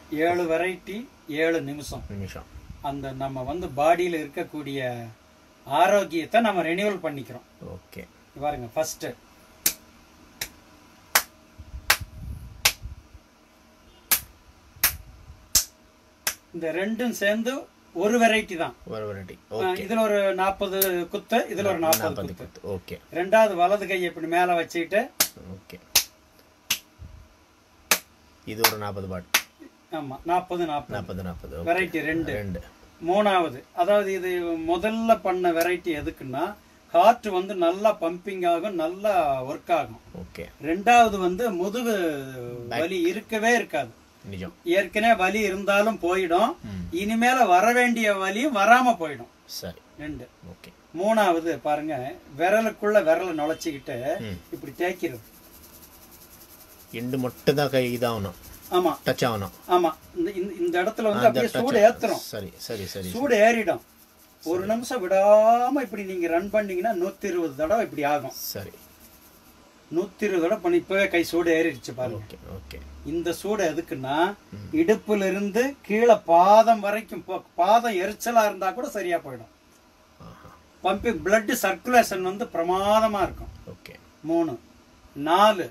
ஏழு வெரைட்டி ஏழு நிமிஷம் நிமிஷம் அந்த நம்ம வந்து பாடியில் இருக்கக்கூடிய ஆரோக்கியத்தை நம்ம ரெனியூவல் பண்ணிக்கிறோம் ஓகே இங்க பாருங்க ஃபர்ஸ்ட் இந்த ரெண்டும் சேர்ந்து ஒரு வெரைட்டி தான் ஒரு வெரைட்டி அஹ் இதுல ஒரு நாற்பது குத்து இதுல ஒரு நாற்பது நாற்பது குத்து பத்து ஓகே ரெண்டாவது வலது கை இப்படி மேல வச்சுக்கிட்டு ஓகே இது ஒரு நாற்பது பாட் ஆமா நாற்பது நாற்பது நாற்பது நாற்பது வெரைட்டி ரெண்டு ரெண்டு மூணாவது அதாவது இது முதல்ல பண்ண வெரைட்டி எதுக்குன்னா காற்று வந்து நல்லா பம்பிங் ஆகும் நல்லா ஒர்க் ஆகும் ஓகே ரெண்டாவது வந்து முதுகு வலி இருக்கவே இருக்காது நிஜம் ஏற்கனவே வலி இருந்தாலும் போயிடும் ம். இனிமேல வர வேண்டிய வலியும் வராம போயிடும் சரி ரெண்டு ஓகே மூணாவது பாருங்க விரலுக்குள்ள விரலை நுழைச்சிக்கிட்டு ம். இப்படி தேய்க்கிறது எண்டு மட்டும் தான் கை இதாகணும் ஆமா டச் ஆகணும் ஆமா இந்த இந்த- இந்த இடத்துல வந்து அப்படியே சூடு ஏத்துறோம் சரி சரி சரி சூடு ஏறிடும் ஒரு நிமிஷம் விடாம இப்படி நீங்க ரன் பண்ணீங்கன்னா நூத்தி இருபது தடவை இப்படி ஆகும் சரி நூத்தி இருபது தடவை பண்ணி இப்பவே கை சூடு ஏறிடுச்சு பாருங்க ஓகே ஓகே இந்த சூடு எதுக்குன்னா இடுப்புல இருந்து கீழே பாதம் வரைக்கும் போ- பாதம் எரிச்சலா இருந்தா கூட சரியா போயிடும் ஆஹா பம்பிங் பிளட் சர்க்குலேஷன் வந்து பிரமாதமா இருக்கும் ஓகே மூணு நாலு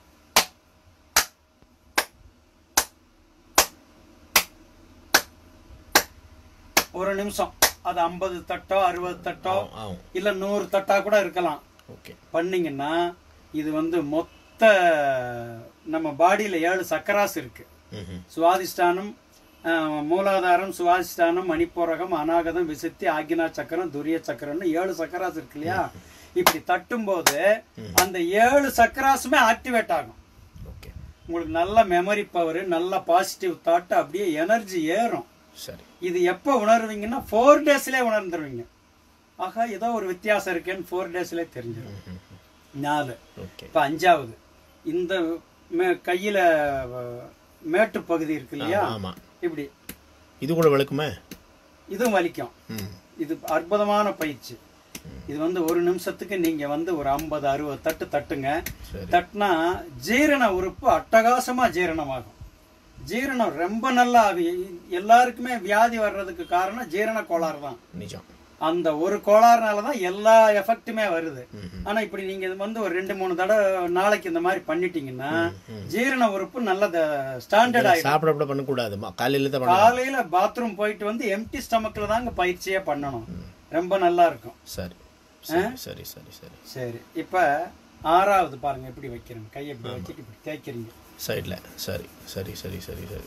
ஒரு நிமிஷம் அது ஐம்பது தட்டோ அறுபது தட்டோ ஆகும், ஆகும் இல்ல நூறு தட்டா கூட இருக்கலாம் ஓகே பண்ணீங்கன்னா இது வந்து மொத்த நம்ம பாடியில ஏழு சக்கராஸ் இருக்கு ம் சுவாதிஷ்டானம் ஆஹ், மூலாதாரம் சுவாதிஷ்டானம் மணிப்பூரகம் அநாகதம் விசுத்தி ஆகினா சக்கரம் துரிய சக்கரம்னு ஏழு சக்கராஸ் இருக்கு இல்லையா இப்படி தட்டும்போது அந்த ஏழு சக்கராஸுமே ஆக்டிவேட் ஆகும் ஓகே உங்களுக்கு நல்ல மெமரி பவர் நல்ல பாசிட்டிவ் தாட் அப்படியே எனர்ஜி ஏறும் சரி இது எப்போ உணர்வீங்கன்னா ஃபோர் டேஸ்லேயே உணர்ந்துருவீங்க ஆகா ஏதோ ஒரு வித்தியாசம் இருக்கேன்னு ஃபோர் டேஸ்லேயே தெரிஞ்சிடும் ம் ம் நாலு ஓகே இப்போ அஞ்சாவது இந்த மே- கையில அஹ், மேட்டு பகுதி இருக்கு இல்லையா ஆமா இப்படி இது கூட விளக்குமே இதுவும் வலிக்கும் ம் இது அற்புதமான பயிற்சி இது வந்து ஒரு நிமிஷத்துக்கு நீங்க வந்து ஒரு ஐம்பது அறுபது தட்டு தட்டுங்க சரி தட்டுனா ஜீரண உறுப்பு அட்டகாசமா ஜீரணமாகும் ஜீரணம் ரொம்ப நல்லா ஆவி- எல்லாருக்குமே வியாதி வர்றதுக்கு காரணம் ஜீரண கோளாறு தான் நிஜம் அந்த ஒரு கோளாறுனால தான் எல்லா எஃபெக்ட்டுமே வருது ம் ம் ஆனா இப்படி நீங்க இது வந்து ஒரு ரெண்டு மூணு தடவை நாளைக்கு இந்த மாதிரி பண்ணிட்டீங்கன்னா ஜீரண உறுப்பு நல்ல ஸ்டாண்டர்ட் ஆயிடும் சாப்பிட கூட பண்ணக்கூடாதுமா காலையில தான் பண்ணணும் காலையில பாத்ரூம் போயிட்டு வந்து எம்டி ஸ்டமக்ல தாங்க பயிற்சியே பண்ணணும் ரொம்ப நல்லா இருக்கும் சரி சரி சரி சரி சரி சரி இப்ப ஆறாவது பாருங்க எப்படி வைக்கிறேன் கையை இப்படி வச்சுட்டு இப்படி தேய்க்கிறீங்க சைடில் சரி சரி சரி சரி சரி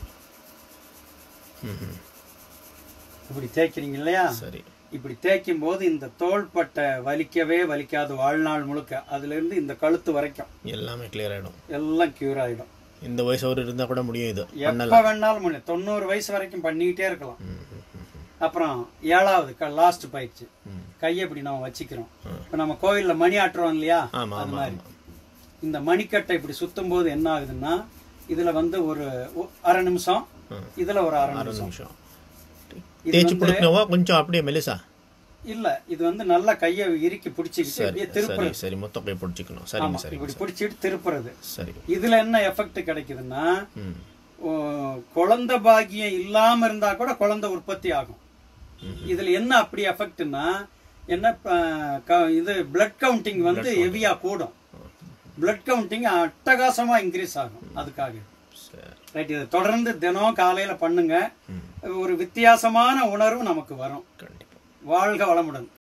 ம் ம் இப்படி தேய்க்கிறீங்க இல்லையா சரி இப்படி தேய்க்கும் போது இந்த தோள்பட்டை வலிக்கவே வலிக்காது வாழ்நாள் முழுக்க அதுல இருந்து இந்த கழுத்து வரைக்கும் எல்லாமே கிளியர் ஆகிடும் எல்லாம் கியூர் ஆயிடும் இந்த வயசு அவர் இருந்தால் கூட முடியும் இது எப்ப வேணாலும் முடியும் தொண்ணூறு வயசு வரைக்கும் பண்ணிக்கிட்டே இருக்கலாம் ம் ம் ம் ம். அப்புறம் ஏழாவது லாஸ்ட் பயிற்சி ம் கையை இப்படி நம்ம வச்சுக்கிறோம் இப்ப நம்ம கோயில்ல மணி ஆட்டுறோம் இல்லையா ஆமாம் அது ஆமாம் மாதிரி ஆமாம் இந்த மணிக்கட்டை இப்படி சுத்தும் போது என்ன ஆகுதுன்னா இதுல வந்து ஒரு ஒ- அரை நிமிஷம் ம். இதுல ஒரு அரை அரை நிமிஷம் நிமிஷம் தேய்ச்சி பிடிக்கணுவா கொஞ்சம் அப்படியே மெலிசா இல்ல இது வந்து நல்லா கையை இறுக்கி பிடிச்சிக்கிட்டு சரி அப்படியே சரி திருப்புறது சரி மொத்தம் அப்படியே பிடிச்சிக்கணும் சரிங்க ஆமா சரிங்க இப்படி பிடிச்சிட்டு திருப்புறது சரி இதுல என்ன எஃபெக்ட் கிடைக்குதுன்னா ம் ஓ, குழந்தை பாக்கியம் இல்லாம இருந்தா கூட குழந்தை உற்பத்தி ஆகும் ம். இதுல என்ன அப்படி எஃபெக்ட்னா என்ன ப- க- இது பிளட் கவுண்டிங் வந்து ஹெவியா கூடும் பிளட் கவுண்டிங் அட்டகாசமா இன்க்ரீஸ் ஆகும் அதுக்காக சரி ரைட் இதை தொடர்ந்து தினம் காலையில பண்ணுங்க ம் ஒரு வித்தியாசமான உணர்வு நமக்கு வரும் கண்டிப்பாக வாழ்க வளமுடன்